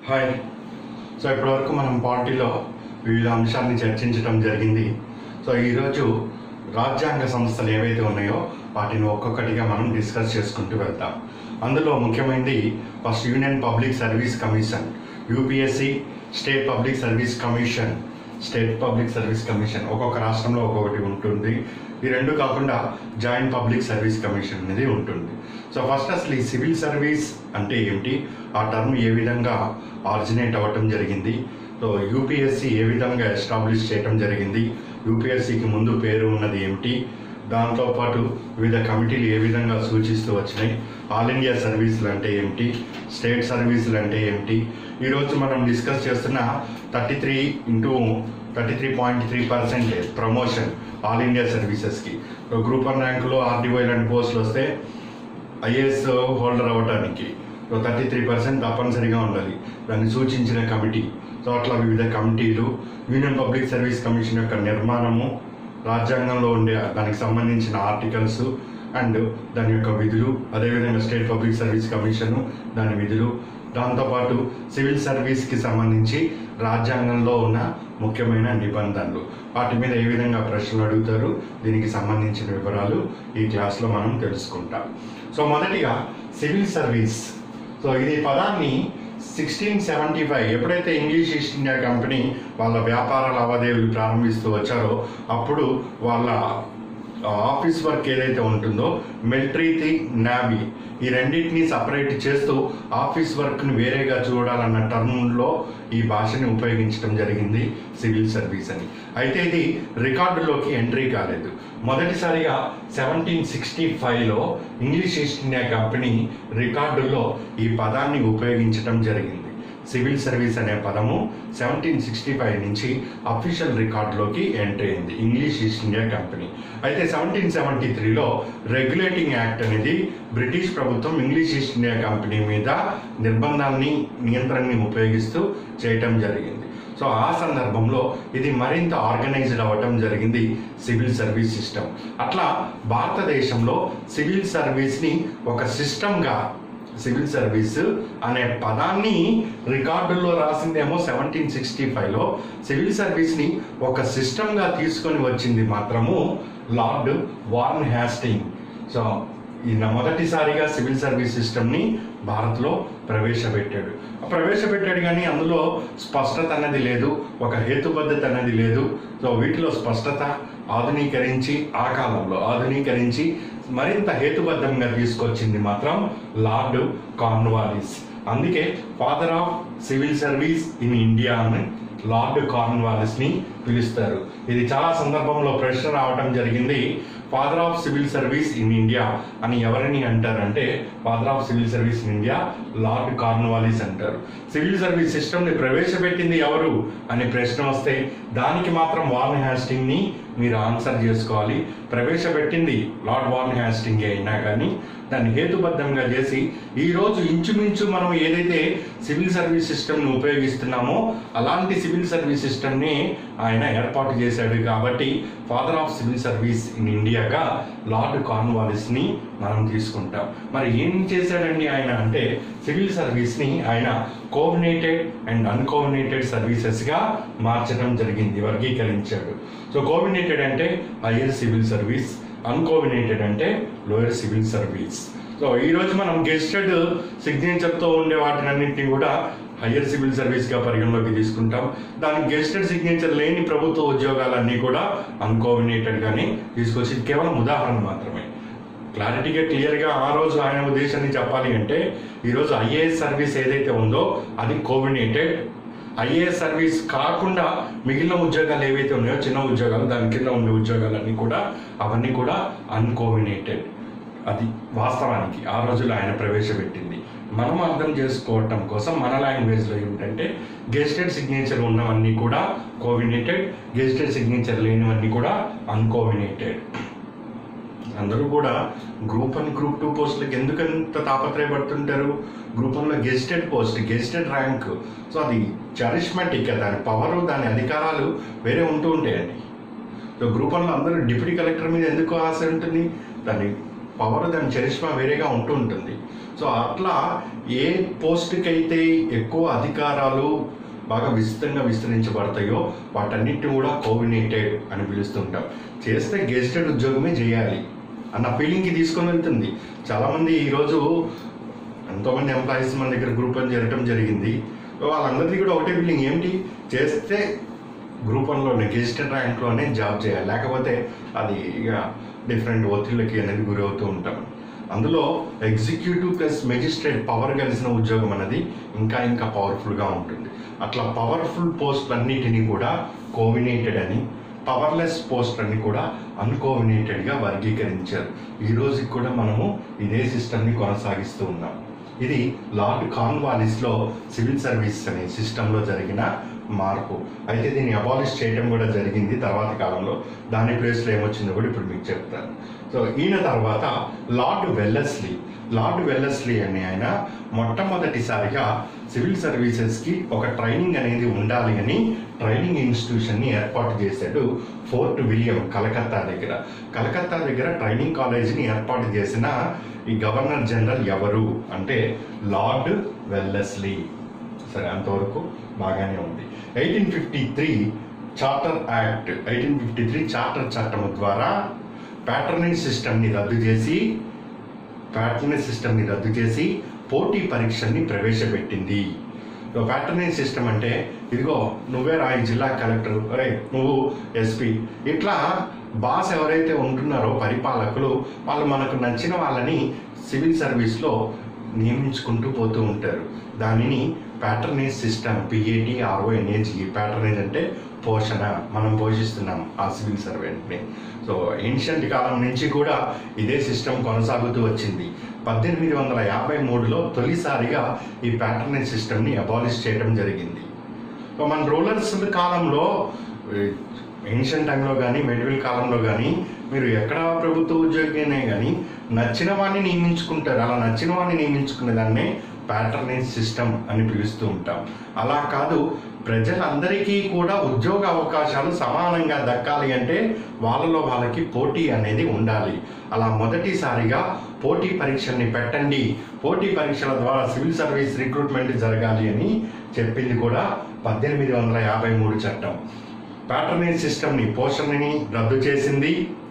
hi so ఇప్పటివరకు మనం పార్టీలో వివిధ అంశాన్ని చర్చించడం జరిగింది సో ఈరోజు రాజ్యాంగ సంస్థలు ఏవైతే ఉన్నాయో వాటిని ఒక్కొక్కటిగా మనం డిస్కస్ చేసుకుంటూ వెళ్తాం అందులో ముఖ్యమైనది first union public service commission UPSC state public service commission state public service commission ఒక్కొక్క రాష్ట్రంలో ఒక్కొక్కటి ఉంటుంది ఈ రెండు కాకుండా జాయింట్ పబ్లిక్ సర్వీస్ కమిషన్ అనేది ఉంటుంది సో ఫస్ట్ అసలు ఈ సివిల్ సర్వీస్ అంటే ఏమిటి ఆ టర్మ్ ఏ విధంగా ఆరిజినేట్ అవ్వటం జరిగింది సో యూపీఎస్సి ఏ విధంగా ఎస్టాబ్లిష్ చేయటం జరిగింది యూపీఎస్సికి ముందు పేరు ఉన్నది ఏమిటి దాంతో పాటు వివిధ కమిటీలు ఏ విధంగా సూచిస్తూ వచ్చినాయి ఆల్ ఇండియా సర్వీసులు అంటే ఏమిటి స్టేట్ సర్వీసులు అంటే ఏమిటి ఈరోజు మనం డిస్కస్ చేస్తున్న thirty three into thirty three point three percentage promotion all India సర్వీసెస్కి గ్రూప్ వన్ ర్యాంకులో ఆర్డీఓ ఇలాంటి పోస్టులు వస్తే ఐఏఎస్ హోల్డర్ అవ్వడానికి థర్టీ త్రీ పర్సెంట్ తప్పనిసరిగా ఉండాలి దాన్ని సూచించిన కమిటీ సో అట్లా వివిధ కమిటీలు యూనియన్ పబ్లిక్ సర్వీస్ కమిషన్ యొక్క నిర్మాణము రాజ్యాంగంలో ఉండే దానికి సంబంధించిన ఆర్టికల్స్ అండ్ దాని యొక్క విధులు అదేవిధంగా స్టేట్ పబ్లిక్ సర్వీస్ కమిషన్ దాని విధులు దాంతోపాటు సివిల్ సర్వీస్కి సంబంధించి రాజ్యాంగంలో ఉన్న ముఖ్యమైన నిబంధనలు వాటి మీద ఏ విధంగా ప్రశ్నలు అడుగుతారు దీనికి సంబంధించిన వివరాలు ఈ క్లాస్లో మనం తెలుసుకుంటాం సో మొదటిగా సివిల్ సర్వీస్ సో ఇది పదాన్ని సిక్స్టీన్ సెవెంటీ ఫైవ్ ఎప్పుడైతే ఇంగ్లీష్ ఈస్ట్ ఇండియా కంపెనీ వాళ్ళ వ్యాపార లావాదేవీలు ప్రారంభిస్తూ వచ్చారో అప్పుడు వాళ్ళ ఆఫీస్ వర్క్ ఏదైతే ఉంటుందో మిలిటరీ థింగ్ నావీ ఈ రెండింటిని సపరేట్ చేస్తూ ఆఫీస్ వర్క్ని వేరేగా చూడాలన్న టర్మ్లో ఈ భాషని ఉపయోగించడం జరిగింది సివిల్ సర్వీస్ అని అయితే ఇది రికార్డులోకి ఎంట్రీ కాలేదు మొదటిసారిగా సెవెంటీన్ సిక్స్టీ ఫైవ్లో ఇంగ్లీష్ ఈస్ట్ ఇండియా కంపెనీ రికార్డుల్లో ఈ పదాన్ని ఉపయోగించడం జరిగింది సివిల్ సర్వీస్ అనే పదము సెవెంటీన్ సిక్స్టీ ఫైవ్ నుంచి అఫీషియల్ రికార్డులోకి ఎంట్రీ అయింది ఇంగ్లీష్ ఈస్ట్ ఇండియా కంపెనీ అయితే సెవెంటీన్ సెవెంటీ త్రీలో రెగ్యులేటింగ్ యాక్ట్ అనేది బ్రిటిష్ ప్రభుత్వం ఇంగ్లీష్ ఈస్ట్ ఇండియా కంపెనీ మీద నిర్బంధాన్ని నియంత్రణని ఉపయోగిస్తూ చేయటం జరిగింది సో ఆ సందర్భంలో ఇది మరింత ఆర్గనైజ్డ్ అవ్వటం జరిగింది సివిల్ సర్వీస్ సిస్టమ్ అట్లా భారతదేశంలో సివిల్ సర్వీస్ని ఒక సిస్టమ్గా సివిల్ సర్వీస్ అనే పదాన్ని రికార్డుల్లో రాసిందేమో సెవెంటీన్ సిక్స్టీ ఫైవ్లో సివిల్ సర్వీస్ని ఒక సిస్టమ్గా తీసుకొని వచ్చింది మాత్రము లార్డ్ వార్న్ హ్యాస్టింగ్ సో ఈయన మొదటిసారిగా సివిల్ సర్వీస్ సిస్టమ్ని భారత్లో ప్రవేశపెట్టాడు ప్రవేశపెట్టాడు కానీ అందులో స్పష్టత అనేది లేదు ఒక హేతుబద్ధత అనేది లేదు సో వీటిలో స్పష్టత ఆధునీకరించి ఆ కాలంలో ఆధునీకరించి మరింత హేతుబద్ధంగా తీసుకొచ్చింది మాత్రం లార్డ్ కార్న్వాలిస్ అందుకే father of civil service in India అని లార్డ్ కార్న్వాలిస్ని పిలుస్తారు ఇది చాలా సందర్భంలో ప్రశ్న రావటం జరిగింది father of civil service in India అని ఎవరిని అంటారంటే father of civil service in India lord Cornwallis అంటారు సివిల్ సర్వీస్ సిస్టమ్ని ప్రవేశపెట్టింది ఎవరు అనే ప్రశ్న వస్తే దానికి మాత్రం వార్న్ హ్యాస్టింగ్ని మీరు ఆన్సర్ చేసుకోవాలి ప్రవేశపెట్టింది లార్డ్ వార్న్ హ్యాస్టింగ్ అయినా కానీ దాన్ని హేతుబద్ధంగా చేసి ఈరోజు ఇంచుమించు మనం ఏదైతే సివిల్ సర్వీస్ సిస్టమ్ని ఉపయోగిస్తున్నామో అలాంటి సివిల్ సర్వీస్ సిస్టమ్ని ఆయన ఏర్పాటు చేశాడు కాబట్టి father of civil service in ఇండియాగా లార్డ్ కార్న్వాలిస్ని మనం తీసుకుంటాం మరి ఏం చేశాడండి ఆయన అంటే సివిల్ సర్వీస్ని ఆయన కోఆర్డినేటెడ్ అండ్ అన్కోఆర్డినేటెడ్ సర్వీసెస్గా మార్చడం జరిగింది వర్గీకరించాడు సో కోఆర్డినేటెడ్ అంటే హైయర్ సివిల్ సర్వీస్ అన్కోఆర్డినేటెడ్ అంటే లోయర్ సివిల్ సర్వీస్ సో ఈరోజు మనం గెస్టెడ్ సిగ్నేచర్తో ఉండే వాటినన్నింటినీ కూడా హయ్యర్ సివిల్ సర్వీస్గా పరిగణలోకి తీసుకుంటాం దానికి గెస్టెడ్ సిగ్నేచర్ లేని ప్రభుత్వ ఉద్యోగాలన్నీ కూడా అన్కోఆర్డినేటెడ్గానే తీసుకొచ్చి ఇది కేవలం ఉదాహరణ మాత్రమే క్లారిటీగా క్లియర్గా ఆ రోజు ఆయన ఉద్దేశాన్ని చెప్పాలి అంటే ఈరోజు ఐఏఎస్ సర్వీస్ ఏదైతే ఉందో అది కోఆర్డినేటెడ్ ఐఏఎస్ సర్వీస్ కాకుండా మిగిలిన ఉద్యోగాలు ఏవైతే ఉన్నాయో చిన్న ఉద్యోగాలు దాని కింద ఉండే ఉద్యోగాలన్నీ కూడా అవన్నీ కూడా అన్కోఆర్డినేటెడ్ అది వాస్తవానికి ఆ రోజుల్లో ఆయన ప్రవేశపెట్టింది మనం అర్థం చేసుకోవటం కోసం మన లాంగ్వేజ్లో ఏమిటంటే గెస్టెడ్ సిగ్నేచర్ ఉన్నవన్నీ కూడా కోఆర్డినేటెడ్ గెస్టెడ్ సిగ్నేచర్ లేనివన్నీ కూడా అన్కోఆర్డినేటెడ్ అందరూ కూడా గ్రూప్ వన్ గ్రూప్ టూ పోస్టులకు ఎందుకంత తాపత్రయపడుతుంటారు గ్రూప్ వన్లో gazetted post gazetted rank so అది చరిష్మాటిక్ దాని పవర్ దాని అధికారాలు వేరే ఉంటూ ఉంటాయండి సో గ్రూప్ వన్లో అందరూ డిప్యూటీ కలెక్టర్ మీద ఎందుకు ఆశ ఉంటుంది దాని పవర్ దాని చరిష్మా వేరేగా ఉంటూ ఉంటుంది సో అట్లా ఏ పోస్ట్కి అయితే ఎక్కువ అధికారాలు బాగా విస్తృతంగా విస్తరించబడతాయో వాటన్నిటిని కూడా కోవినేటెడ్ అని పిలుస్తుంటాం చేస్తే గెజిటెడ్ ఉద్యోగమే చేయాలి అన్న ఫీలింగ్కి తీసుకొని వెళ్తుంది చాలామంది ఈరోజు ఎంతోమంది ఎంప్లాయీస్ మన దగ్గర గ్రూప్ అని జరగడం జరిగింది వాళ్ళందరికీ కూడా ఒకటే ఫీలింగ్ ఏమిటి చేస్తే గ్రూప్ వన్లోనే గెజిటెడ్ ర్యాంక్లోనే జాబ్ చేయాలి లేకపోతే అది ఇక డిఫరెంట్ ఒత్తిళ్ళకి అనేది గురవుతూ ఉంటాం అందులో ఎగ్జిక్యూటివ్ ప్లస్ మెజిస్ట్రేట్ పవర్ కలిసిన ఉద్యోగం అనేది ఇంకా ఇంకా పవర్ఫుల్గా ఉంటుంది అట్లా పవర్ఫుల్ పోస్టులన్నిటినీ కూడా కోవినేటెడ్ అని పవర్లెస్ పోస్టులన్నీ కూడా అన్కోవినేటెడ్గా వర్గీకరించారు ఈ రోజుకి కూడా మనము ఇదే సిస్టమ్ని కొనసాగిస్తూ ఉన్నాం ఇది లార్డ్ కార్న్వాలిస్లో సివిల్ సర్వీస్ అనే సిస్టంలో జరిగిన మార్పు అయితే దీన్ని అబాలిష్ చేయడం కూడా జరిగింది తర్వాత కాలంలో దాని ప్లేస్లో ఏమొచ్చిందో కూడా ఇప్పుడు మీకు చెప్తాను సో ఈయన తర్వాత లార్డ్ వెల్లస్లీ లార్డ్ వెల్లస్లీ అనే ఆయన మొట్టమొదటిసారిగా సివిల్ సర్వీసెస్కి ఒక ట్రైనింగ్ అనేది ఉండాలి అని ట్రైనింగ్ ఇన్స్టిట్యూషన్ని ఏర్పాటు చేశాడు ఫోర్ట్ విలియం కలకత్తా దగ్గర కలకత్తా దగ్గర ట్రైనింగ్ కాలేజీని ఏర్పాటు చేసిన ఈ గవర్నర్ జనరల్ ఎవరు అంటే లార్డ్ వెల్లస్లీ సరే అంతవరకు బాగానే ఉంది eighteen fifty three charter act eighteen fifty three charter చట్టం ద్వారా ప్యాటర్నింగ్ సిస్టమ్ని రద్దు చేసి ప్యాటర్నింగ్ సిస్టమ్ని రద్దు చేసి పోటీ పరీక్షల్ని ప్రవేశపెట్టింది ప్యాటర్నింగ్ సిస్టమ్ అంటే ఇదిగో నువ్వే రా ఈ జిల్లా కలెక్టర్ అరే నువ్వు ఎస్పీ ఇట్లా బాస్ ఎవరైతే ఉంటున్నారో పరిపాలకులు వాళ్ళు మనకు నచ్చిన వాళ్ళని సివిల్ సర్వీస్లో నియమించుకుంటూ పోతూ ఉంటారు దానిని patronage system P A T R O N A G patronage అంటే పోషణ మనం పోషిస్తున్నాం ఆ సివిల్ సర్వెంట్ని సో ఏన్షియంట్ కాలం నుంచి కూడా ఇదే సిస్టమ్ కొనసాగుతూ వచ్చింది పద్దెనిమిది వందల యాభై మూడులో తొలిసారిగా ఈ ప్యాటర్నేజ్ సిస్టమ్ని అబాలిష్ చేయడం జరిగింది సో మన రూలర్స్ కాలంలో ఏన్షియంట్ టైంలో కానీ మెడివల్ కాలంలో కానీ మీరు ఎక్కడ ప్రభుత్వ ఉద్యోగినే కానీ నచ్చిన వాడిని నియమించుకుంటారు అలా నచ్చిన వాడిని నియమించుకునే దాన్నే ప్యాటర్నేజ్ సిస్టమ్ అని పిలుస్తూ ఉంటాం అలా కాదు ప్రజలందరికీ కూడా ఉద్యోగ అవకాశాలు సమానంగా దక్కాలి అంటే వాళ్ళలో వాళ్ళకి పోటీ అనేది ఉండాలి అలా మొదటిసారిగా పోటీ పరీక్షల్ని పెట్టండి పోటీ పరీక్షల ద్వారా సివిల్ సర్వీస్ రిక్రూట్మెంట్ జరగాలి అని చెప్పింది కూడా పద్దెనిమిది వందల యాభై మూడు చట్టం ప్యాటర్నేజ్ సిస్టమ్ని పోషణని రద్దు చేసింది